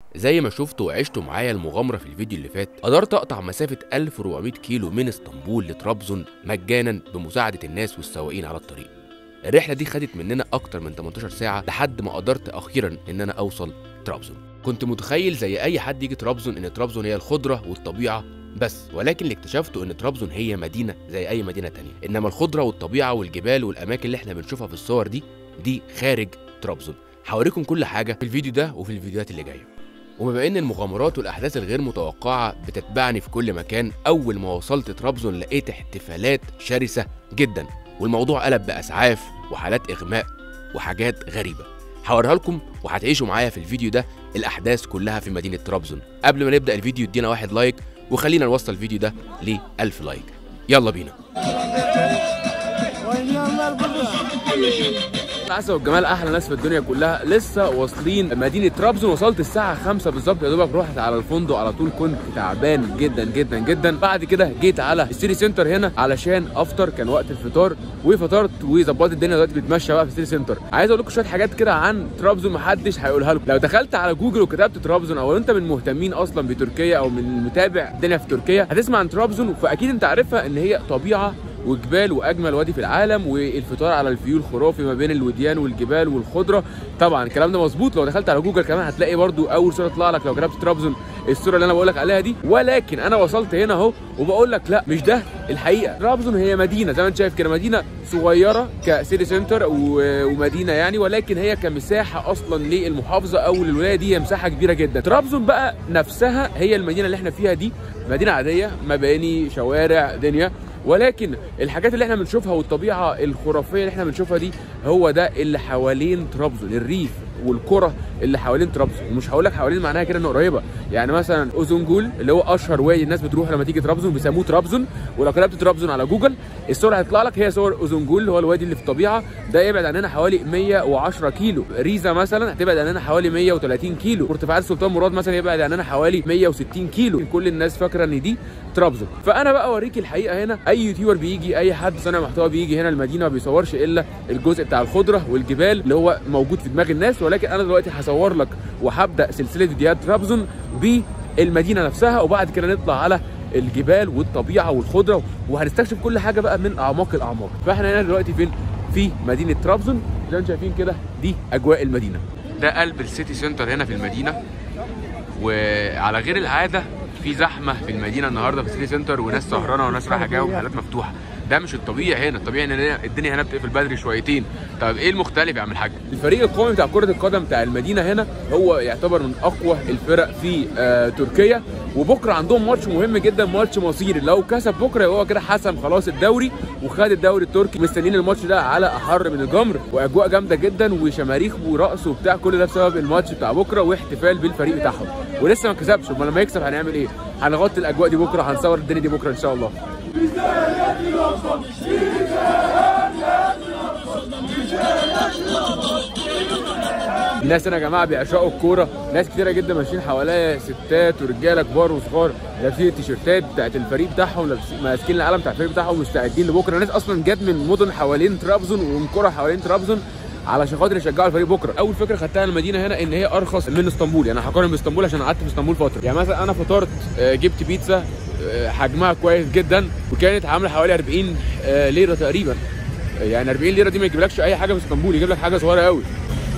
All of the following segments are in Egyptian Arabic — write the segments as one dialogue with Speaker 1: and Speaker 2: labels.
Speaker 1: زي ما شفتوا وعشتوا معايا المغامرة في الفيديو اللي فات قدرت أقطع مسافة 1400 كيلو من اسطنبول لطرابزون مجانا بمساعدة الناس والسواقين على الطريق الرحلة دي خدت مننا أكتر من 18 ساعة لحد ما قدرت أخيرا إن أنا أوصل طرابزون كنت متخيل زي أي حد يجي طرابزون إن طرابزون هي الخضرة والطبيعة بس ولكن اللي اكتشفته ان طرابزون هي مدينه زي اي مدينه تانية انما الخضره والطبيعه والجبال والاماكن اللي احنا بنشوفها في الصور دي دي خارج طرابزون هوريكم كل حاجه في الفيديو ده وفي الفيديوهات اللي جايه وبما ان المغامرات والاحداث الغير متوقعه بتتبعني في كل مكان اول ما وصلت طرابزون لقيت احتفالات شرسه جدا والموضوع قلب باسعاف وحالات اغماء وحاجات غريبه هوريها لكم وهتعيشوا معايا في الفيديو ده الاحداث كلها في مدينه طرابزون قبل ما نبدا الفيديو ادينا واحد لايك وخلينا نوصل الفيديو ده ل 1000 لايك يلا بينا العسل والجمال احلى ناس في الدنيا كلها لسه واصلين مدينه طرابزون وصلت الساعه 5 بالظبط يا دوبك رحت على الفندق على طول كنت تعبان جدا جدا جدا بعد كده جيت على السيتي سنتر هنا علشان افطر كان وقت الفطار وفطرت وظبطت الدنيا دلوقتي بتمشى بقى في السيتي سنتر عايز اقول لكم شويه حاجات كده عن طرابزون محدش هيقولها لكم لو دخلت على جوجل وكتبت طرابزون او انت من المهتمين اصلا بتركيا او من المتابع الدنيا في تركيا هتسمع عن طرابزون فاكيد انت عارفها ان هي طبيعه وجبال واجمل وادي في العالم والفطار على الفيول خرافي ما بين الوديان والجبال والخضره طبعا الكلام ده مظبوط لو دخلت على جوجل كمان هتلاقي برضو اول صوره تطلع لك لو كتبت طرابزون الصوره اللي انا بقول لك عليها دي ولكن انا وصلت هنا اهو وبقول لك لا مش ده الحقيقه طرابزون هي مدينه زي ما انت شايف كده مدينه صغيره كسيتي سنتر ومدينه يعني ولكن هي كمساحه اصلا للمحافظه او للولايه دي هي مساحه كبيره جدا طرابزون بقى نفسها هي المدينه اللي احنا فيها دي مدينه عاديه مباني شوارع دنيا ولكن الحاجات اللي احنا بنشوفها والطبيعه الخرافيه اللي احنا بنشوفها دي هو ده اللي حوالين طرابزون الريف والقرى اللي حوالين طرابزون ومش هقول لك حوالين معناها كده انه قريبه يعني مثلا اوزنجول اللي هو اشهر وادي الناس بتروح لما تيجي طرابزون بيسموه طرابزون ولو كتبت طرابزون على جوجل الصور هتطلع لك هي صور اوزنجول اللي هو الوادي اللي في الطبيعه ده يبعد عننا حوالي 110 كيلو ريزا مثلا هتبعد عننا حوالي 130 كيلو ارتفاعات سلطان مراد مثلا يبعد عننا حوالي 160 كيلو كل الناس فاكره ان دي طرابزون فانا بقى اوريك الحقيقه هنا اي يوتيوبر بيجي اي حد صانع محتوى بيجي هنا المدينه ما بيصورش الا الجزء بتاع الخضره والجبال اللي هو موجود في دماغ الناس ولكن انا دلوقتي هصور لك وهبدا سلسله فيديوهات طرابزون بالمدينه نفسها وبعد كده نطلع على الجبال والطبيعه والخضره وهنستكشف كل حاجه بقى من اعماق الاعماق فاحنا هنا دلوقتي فين في مدينه طرابزون زي ما انتم شايفين كده دي اجواء المدينه ده قلب السيتي سنتر هنا في المدينه وعلى غير العاده في زحمه في المدينه النهارده في السيتي سنتر وناس سهرانه وناس رايحه جايه ومحلات مفتوحه ده مش الطبيعي هنا الطبيعي ان الدنيا هنا بتقفل بدري شويتين طب ايه المختلف يا عم الحاج الفريق القومي بتاع كره القدم بتاع المدينه هنا هو يعتبر من اقوى الفرق في آه تركيا وبكره عندهم ماتش مهم جدا ماتش مصيري لو كسب بكره هو كده حسم خلاص الدوري وخد الدوري التركي مستنيين الماتش ده على احر من الجمر واجواء جامده جدا وشماريخ ورقص وبتاع كل ده بسبب الماتش بتاع بكره واحتفال بالفريق بتاعهم ولسه ما كسبش امال لما يكسب هنعمل ايه هنغطي الاجواء دي بكره هنصور الدنيا دي بكره ان شاء الله الناس هنا يا جماعه بيعشقوا الكوره ناس كتيره جدا ماشيين حواليا ستات ورجاله كبار وصغار لابسين التيشيرتات بتاعت الفريق بتاعهم ماسكين العلم بتاع الفريق بتاعهم مستعدين لبكره ناس اصلا جت من مدن حوالين طرابزون ومن قرى حوالين طرابزون علشان خاطر يشجعوا الفريق بكره اول فكره خدتها المدينه هنا ان هي ارخص من اسطنبول يعني هقارن باسطنبول عشان قعدت في اسطنبول فتره يعني مثلا انا فطرت جبت بيتزا حجمها كويس جدا وكانت عامله حوالي 40 ليره تقريبا يعني 40 ليره دي ما يجيبلكش اي حاجه في اسطنبول يجيب لك حاجه صغيره قوي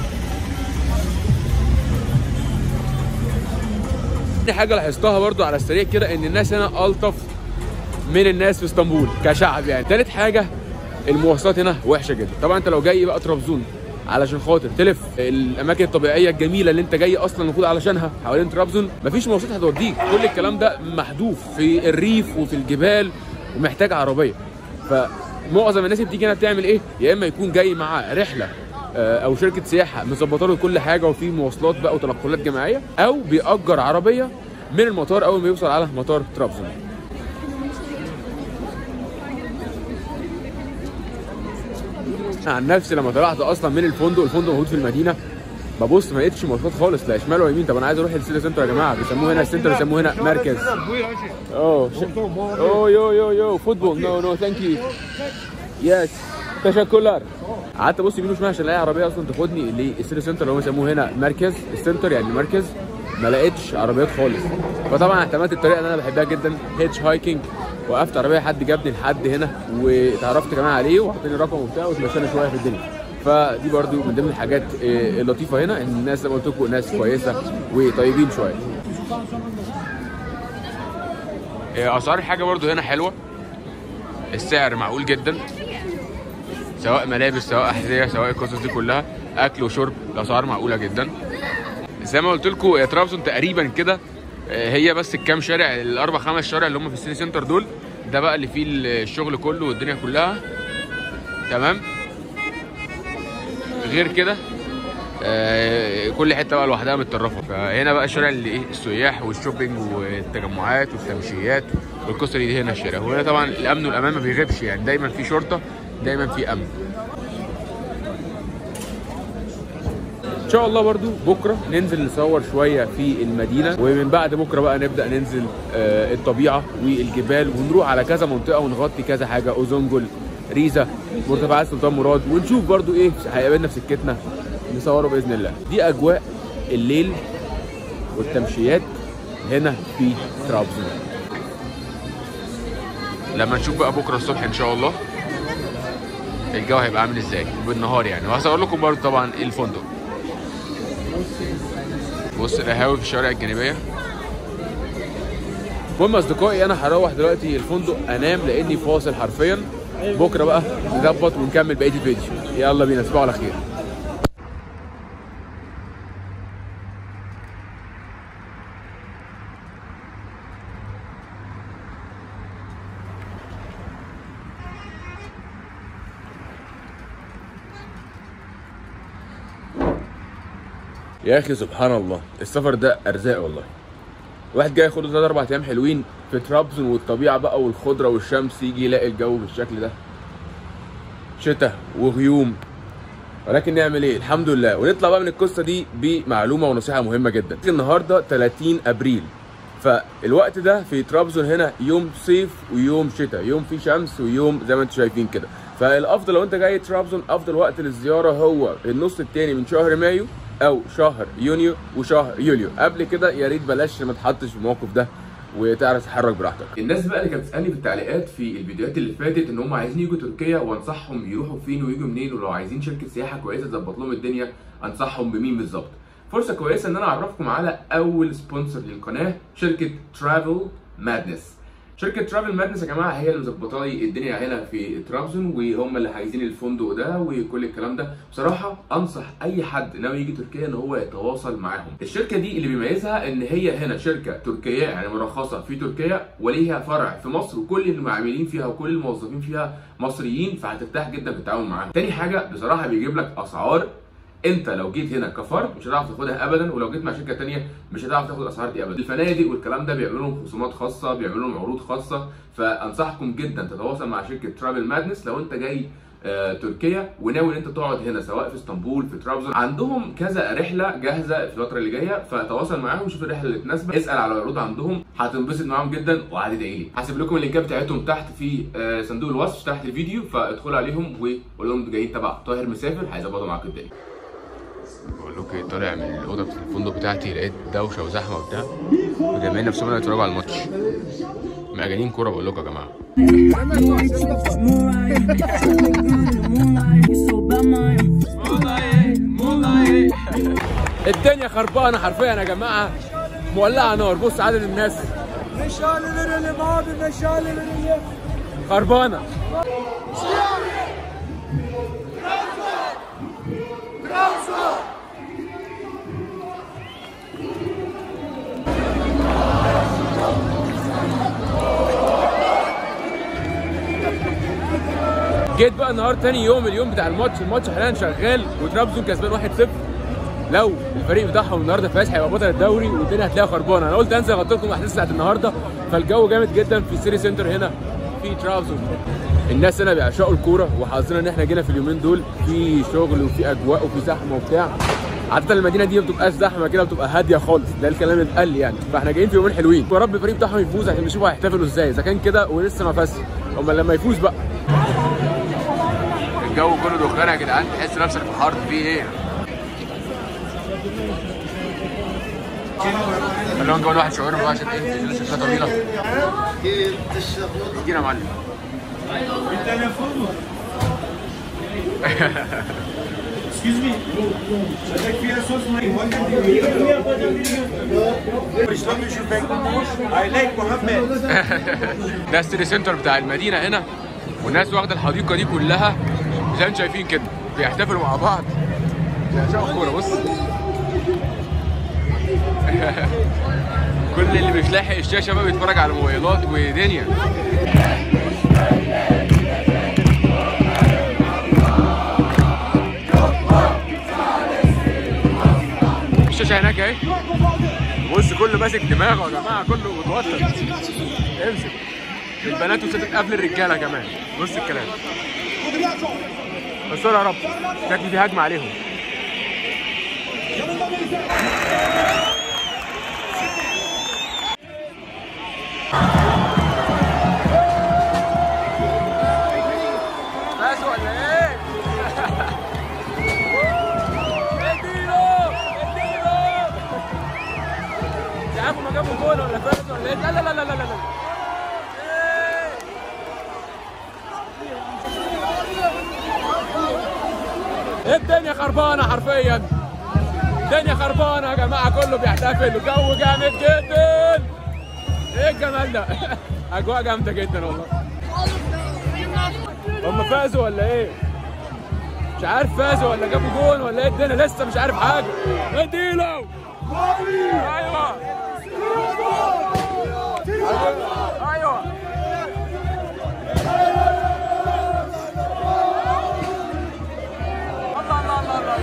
Speaker 1: تاني حاجه لاحظتها برضو على السريع كده ان الناس هنا الطف من الناس في اسطنبول كشعب يعني تالت حاجه المواصلات هنا وحشه جدا طبعا انت لو جاي بقى طرابزون علشان خاطر تلف الاماكن الطبيعيه الجميله اللي انت جاي اصلا المفروض علشانها حوالين طرابزون مفيش مواصلات هتوديك كل الكلام ده محذوف في الريف وفي الجبال ومحتاج عربيه فمعظم الناس اللي بتيجي هنا بتعمل ايه يا اما يكون جاي معاه رحله او شركه سياحه مظبطه له كل حاجه وفي مواصلات بقى وتنقلات جماعيه او بيأجر عربيه من المطار اول ما يوصل على مطار طرابزون عن نفسي لما طلعت اصلا من الفندق الفندق موجود في المدينه ببص ما لقيتش مواصلات خالص لا شمال ولا يمين طب انا عايز اروح السيتي سنتر يا جماعه بيسموه هنا السنتر بيسموه هنا مركز اوه اوه يو يو يو فوتبول نو نو ثانك يو يس تشكرا قعدت ابص يمين وشمال عشان الاقي عربيه اصلا تاخدني للسيتي سنتر اللي هم بيسموه هنا مركز السنتر يعني مركز ما لقيتش عربيات خالص فطبعا اعتمدت الطريقه اللي انا بحبها جدا هيتش هايكنج وقفت عربيه حد جابني لحد هنا واتعرفت كمان عليه وحطيني رقم وبتاع وتمشينا شويه في الدنيا فدي برضو من ضمن الحاجات آه، اللطيفه هنا ان الناس زي ما قلت لكم ناس كويسه وطيبين شويه آه، اسعار الحاجه برضو هنا حلوه السعر معقول جدا سواء ملابس سواء احذيه سواء القصص دي كلها اكل وشرب الاسعار معقوله جدا زي ما قلت لكم طرابزون تقريبا كده آه، هي بس الكام شارع الاربع خمس شوارع اللي هم في السيتي سنتر دول ده بقى اللي فيه الشغل كله والدنيا كلها تمام غير كده آه، كل حته بقى لوحدها متطرفه فهنا بقى الشارع اللي ايه السياح والشوبينج والتجمعات والتمشيات والقصه دي هنا الشارع وهنا طبعا الامن والامان ما بيغيبش يعني دايما في شرطه دايما في امن ان شاء الله برضو بكره ننزل نصور شويه في المدينه ومن بعد بكره بقى نبدا ننزل آه، الطبيعه والجبال ونروح على كذا منطقه ونغطي كذا حاجه اوزنجل ريزا مرتفعات سلطان مراد ونشوف برضو ايه هيقابلنا في سكتنا نصوره باذن الله دي اجواء الليل والتمشيات هنا في طرابزون لما نشوف بقى بكره الصبح ان شاء الله الجو هيبقى عامل ازاي بالنهار يعني وهصور لكم برضو طبعا الفندق بص القهاوي في الشوارع الجانبيه المهم اصدقائي انا هروح دلوقتي الفندق انام لاني فاصل حرفيا بكره بقى نظبط ونكمل بقيه الفيديو يلا بينا تصبحوا على خير يا اخي سبحان الله السفر ده ارزاق والله واحد جاي ياخد له ثلاث اربع ايام حلوين في طرابزون والطبيعه بقى والخضره والشمس يجي يلاقي الجو بالشكل ده شتاء وغيوم ولكن نعمل ايه الحمد لله ونطلع بقى من القصه دي بمعلومه ونصيحه مهمه جدا النهارده 30 ابريل فالوقت ده في طرابزون هنا يوم صيف ويوم شتاء يوم فيه شمس ويوم زي ما انتم شايفين كده فالافضل لو انت جاي طرابزون افضل وقت للزياره هو النص التاني من شهر مايو او شهر يونيو وشهر يوليو قبل كده يا ريت بلاش ما تحطش في الموقف ده وتعرف تتحرك براحتك الناس بقى اللي كانت بتسالني في التعليقات في الفيديوهات اللي فاتت ان هم عايزين يجوا تركيا وانصحهم يروحوا فين ويجوا منين ولو عايزين شركه سياحه كويسه تظبط لهم الدنيا انصحهم بمين بالظبط فرصه كويسه ان انا اعرفكم على اول سبونسر للقناه شركه ترافل مادنس شركه ترافل مادنس يا جماعه هي اللي مظبطه لي الدنيا هنا في طرابزون وهم اللي عايزين الفندق ده وكل الكلام ده بصراحه انصح اي حد ناوي يجي تركيا ان هو يتواصل معاهم الشركه دي اللي بيميزها ان هي هنا شركه تركيه يعني مرخصه في تركيا وليها فرع في مصر وكل المعاملين فيها وكل الموظفين فيها مصريين فهترتاح جدا في التعامل معاهم تاني حاجه بصراحه بيجيب لك اسعار انت لو جيت هنا كفرد مش هتعرف تاخدها ابدا ولو جيت مع شركه تانية مش هتعرف تاخد الاسعار دي ابدا الفنادق والكلام ده بيعملوا لهم خصومات خاصه بيعملوا لهم عروض خاصه فانصحكم جدا تتواصل مع شركه ترافل مادنس لو انت جاي آه، تركيا وناوي ان انت تقعد هنا سواء في اسطنبول في طرابزون عندهم كذا رحله جاهزه في الفتره اللي جايه فتواصل معاهم شوف الرحله اللي تناسبك اسال على العروض عندهم هتنبسط معاهم جدا وهتدعي لي هسيب لكم اللينكات بتاعتهم تحت في آه، صندوق الوصف تحت الفيديو فادخلوا عليهم وقول لهم جايين تبع طاهر مسافر هيظبطوا معاكم الدنيا بقول لكم ايه طالع من الاوضه بتاعت الفندق بتاعتي لقيت دوشه وزحمه وبتاع وجايين نفسهم هنا يتفرجوا على الماتش مجانين كوره بقول لكم يا جماعه الدنيا خربانه حرفيا يا جماعه مولعه نار بص عدد الناس
Speaker 2: Meşaleleri abi meşaleleri.
Speaker 1: خربانه جيت بقى النهارده تاني يوم اليوم بتاع الماتش الماتش حاليا شغال وترابزون كسبان 1-0 لو الفريق بتاعهم النهارده فاز هيبقى بطل الدوري والدنيا هتلاقيها خربانه انا قلت انزل اغطي لكم الاحداث بتاعت النهارده فالجو جامد جدا في السيتي سنتر هنا في ترابزون الناس هنا بيعشقوا الكوره وحظنا ان احنا جينا في اليومين دول في شغل وفي اجواء وفي زحمه وبتاع عادة المدينة دي ما بتبقاش زحمة كده بتبقى هادية خالص ده الكلام اللي اتقال لي يعني فاحنا جايين في يومين حلوين يا رب الفريق بتاعهم يفوز عشان نشوف هيحتفلوا ازاي اذا كان كده ولسه ما فازش امال لما يفوز بقى الجو كله دخان يا جدعان تحس نفسك في حرب في ايه خلونا نجيب واحد شاورما بقى عشان ايه لسه شكلها طويله ادينا يا معلم
Speaker 2: Excuse me. Check فيها صوص مي. Islamic I like Muhammad.
Speaker 1: ده السيتي سنتر بتاع المدينه هنا والناس واخده الحديقه دي كلها زي ما انتم شايفين كده بيحتفلوا مع بعض بيعشقوا الكوره بص كل اللي مش لاحق الشاشه بقى بيتفرج على موبايلات ودنيا الشاشه هناك اهي بص كله ماسك دماغه يا جماعه كله متوتر امسك البنات وستت قبل الرجاله كمان بص الكلام استر يا رب شكلي دي هجمه عليهم بس ولا ايه؟ اديله اديله مش عارف هما جابوا جول ولا فاز ولا ايه لا لا لا لا لا لا ايه الدنيا خربانه حرفيا الدنيا خربانه يا جماعه كله بيحتفل الجو جامد جدا ايه الجمال ده اجواء جامده جدا والله هم فازوا ولا ايه مش عارف فازوا ولا جابوا جون ولا ايه الدنيا لسه مش عارف حاجه اديله ايوه ايوه الله الله الله الله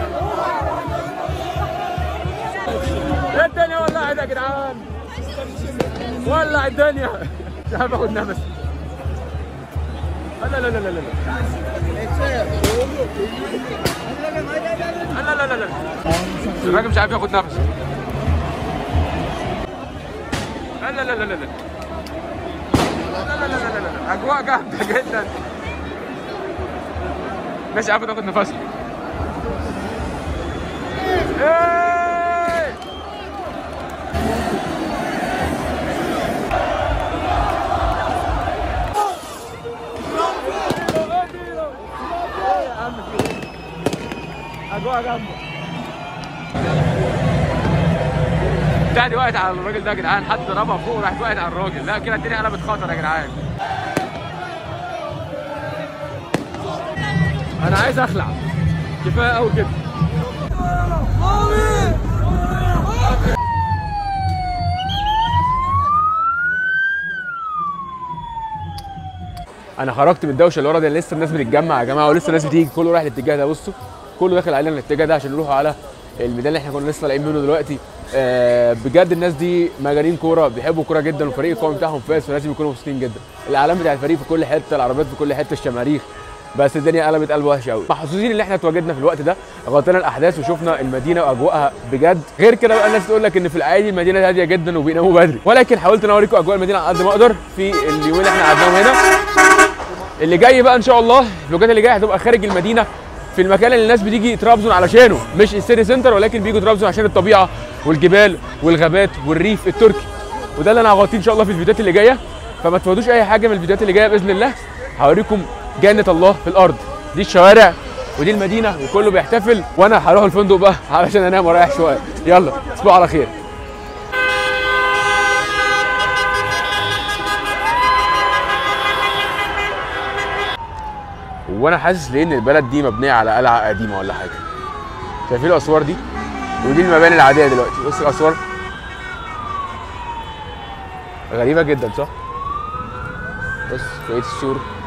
Speaker 1: الله ايه الدنيا ولعت يا جدعان ولع الدنيا مش عارف اخد نفس لا لا لا لا لا لا لا لا لا لا الراجل مش عارف ياخد نفس لا لا لا لا لا لا لا لا لا لا لا لا اجواء جامده جدا مش عارف تاخد نفسها إيه! إيه يا عم في إيه؟ اجواء جامده بتاع دي وقعت على الراجل ده يا جدعان حد ضربها فوق راحت وقعت على الراجل لا كده الدنيا قلبت خطر يا جدعان انا عايز اخلع كفايه قوي كده انا خرجت من الدوشه اللي ورا دي لسه الناس بتتجمع يا جماعه ولسه الناس بتيجي كله رايح الاتجاه ده بصوا كله داخل علينا الاتجاه ده عشان نروحوا على الميدان اللي احنا كنا لسه طالعين منه دلوقتي آه بجد الناس دي مجانين كوره بيحبوا الكوره جدا والفريق القومي بتاعهم فاز فلازم يكونوا مبسوطين جدا الاعلام بتاع الفريق في كل حته العربيات في كل حته الشماريخ بس الدنيا قلبت قلب وحش قوي محظوظين ان احنا اتواجدنا في الوقت ده غطينا الاحداث وشفنا المدينه واجواءها بجد غير كده بقى الناس تقول لك ان في العادي المدينه هاديه جدا وبيناموا بدري ولكن حاولت ان اوريكم اجواء المدينه على قد ما اقدر في اليومين اللي احنا قعدناهم هنا اللي جاي بقى ان شاء الله الفلوجات اللي جايه هتبقى خارج المدينه في المكان اللي الناس بتيجي طرابزون علشانه مش السيتي سنتر ولكن بيجوا طرابزون عشان الطبيعه والجبال والغابات والريف التركي وده اللي انا هغطيه ان شاء الله في الفيديوهات اللي جايه فما تفوتوش اي حاجه من الفيديوهات اللي جايه باذن الله هوريكم جنه الله في الارض دي الشوارع ودي المدينه وكله بيحتفل وانا هروح الفندق بقى علشان انام واريح شويه يلا تصبحوا على خير وانا حاسس ليه ان البلد دي مبنيه على قلعه قديمه ولا حاجه شايفين الاسوار دي ودي المباني العاديه دلوقتي بص الاسوار غريبه جدا صح بص بقيه السور